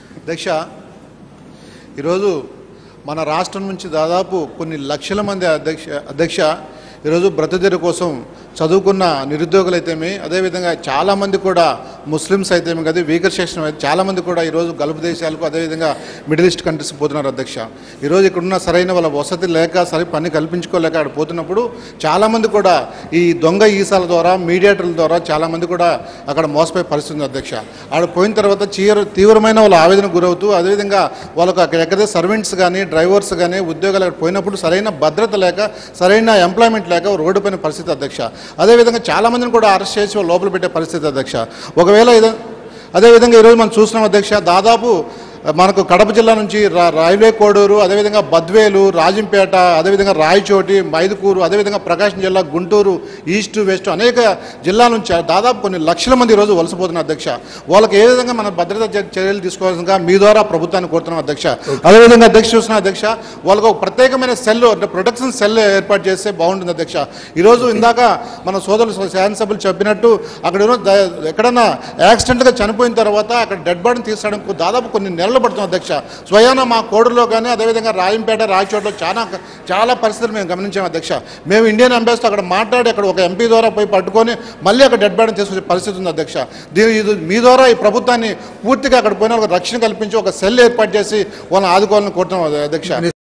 అధ్యక్ష ఈరోజు మన రాష్ట్రం నుంచి దాదాపు కొన్ని లక్షల మంది అధ్యక్ష అధ్యక్ష ఈరోజు బ్రతుదెరు కోసం చదువుకున్న నిరుద్యోగులు అయితేమి అదేవిధంగా చాలామంది కూడా ముస్లిమ్స్ అయితేమి కదా వీకర్ సెక్షన్ అయితే చాలామంది కూడా ఈరోజు గల్ఫ్ దేశాలకు అదేవిధంగా మిడిల్ ఈస్ట్ కంట్రీస్ పోతున్నారు అధ్యక్ష ఈరోజు ఇక్కడున్న సరైన వాళ్ళ వసతి లేక సరి పని కల్పించుకోలేక అక్కడ పోతున్నప్పుడు చాలామంది కూడా ఈ దొంగ ఈసాల ద్వారా మీడియేటర్ల ద్వారా చాలామంది కూడా అక్కడ మోసపోయే పరిస్థితి ఉంది అధ్యక్ష ఆడ పోయిన తర్వాత చీర తీవ్రమైన వాళ్ళ ఆవేదనకు గురవుతూ అదేవిధంగా వాళ్ళకు అక్కడ ఎక్కడైతే సర్వెంట్స్ కానీ డ్రైవర్స్ కానీ ఉద్యోగాలు అక్కడ పోయినప్పుడు సరైన భద్రత లేక సరైన ఎంప్లాయ్మెంట్ లేక రోడ్డు పైన పరిస్థితి అధ్యక్ష అదేవిధంగా చాలామందిని కూడా అరెస్ట్ చేసి వాళ్ళు లోపల పెట్టే పరిస్థితి అధ్యక్ష ఒకవేళ ఇదే అదేవిధంగా ఈరోజు మనం చూస్తున్నాం అధ్యక్ష దాదాపు మనకు కడప జిల్లా నుంచి రా రైల్వే కోడూరు అదేవిధంగా బద్వేలు రాజంపేట అదేవిధంగా రాయచోటి మైదుకూరు అదేవిధంగా ప్రకాశం జిల్లా గుంటూరు ఈస్ట్ వెస్ట్ అనేక జిల్లాల నుంచి దాదాపు కొన్ని లక్షల మంది ఈరోజు వలసపోతున్నారు అధ్యక్ష వాళ్ళకి ఏ విధంగా మన భద్రత చర్య- చర్యలు తీసుకోవాల్సిందిగా మీ ద్వారా ప్రభుత్వాన్ని కోరుతున్నాం అధ్యక్ష అదేవిధంగా అధ్యక్ష చూసిన అధ్యక్ష వాళ్ళకు ఒక ప్రత్యేకమైన సెల్ అంటే ప్రొటెక్షన్ సెల్ ఏర్పాటు చేస్తే బాగుంటుంది అధ్యక్ష ఈరోజు ఇందాక మన సోదరులు శాసనసభ్యులు చెప్పినట్టు అక్కడ ఏమో ద- ఎక్కడన్నా యాక్సిడెంట్గా చనిపోయిన తర్వాత అక్కడ డెడ్ బాడీని తీసడానికి దాదాపు కొన్ని నెలలు పడుతుంది అధ్యక్ష స్వయాన మా కోడలో కానీ అదేవిధంగా రాయంపేట రాయచోటలో చాలా చాలా పరిస్థితులు మేము గమనించాం అధ్యక్ష మేము ఇండియన్ అంబాసిడర్ అక్కడ మాట్లాడి అక్కడ ఒక ఎంపీ ద్వారా పోయి పట్టుకొని మళ్ళీ అక్కడ డెడ్ బాడీని తీసుకొచ్చే పరిస్థితి ఉంది అధ్యక్ష దీని ఇది మీ ద్వారా ఈ ప్రభుత్వాన్ని పూర్తిగా అక్కడ పోయిన వాళ్ళకి రక్షణ కల్పించి ఒక సెల్ ఏర్పాటు చేసి వాళ్ళని ఆదుకోవాలని కోరుతున్నాం అధ్యక్ష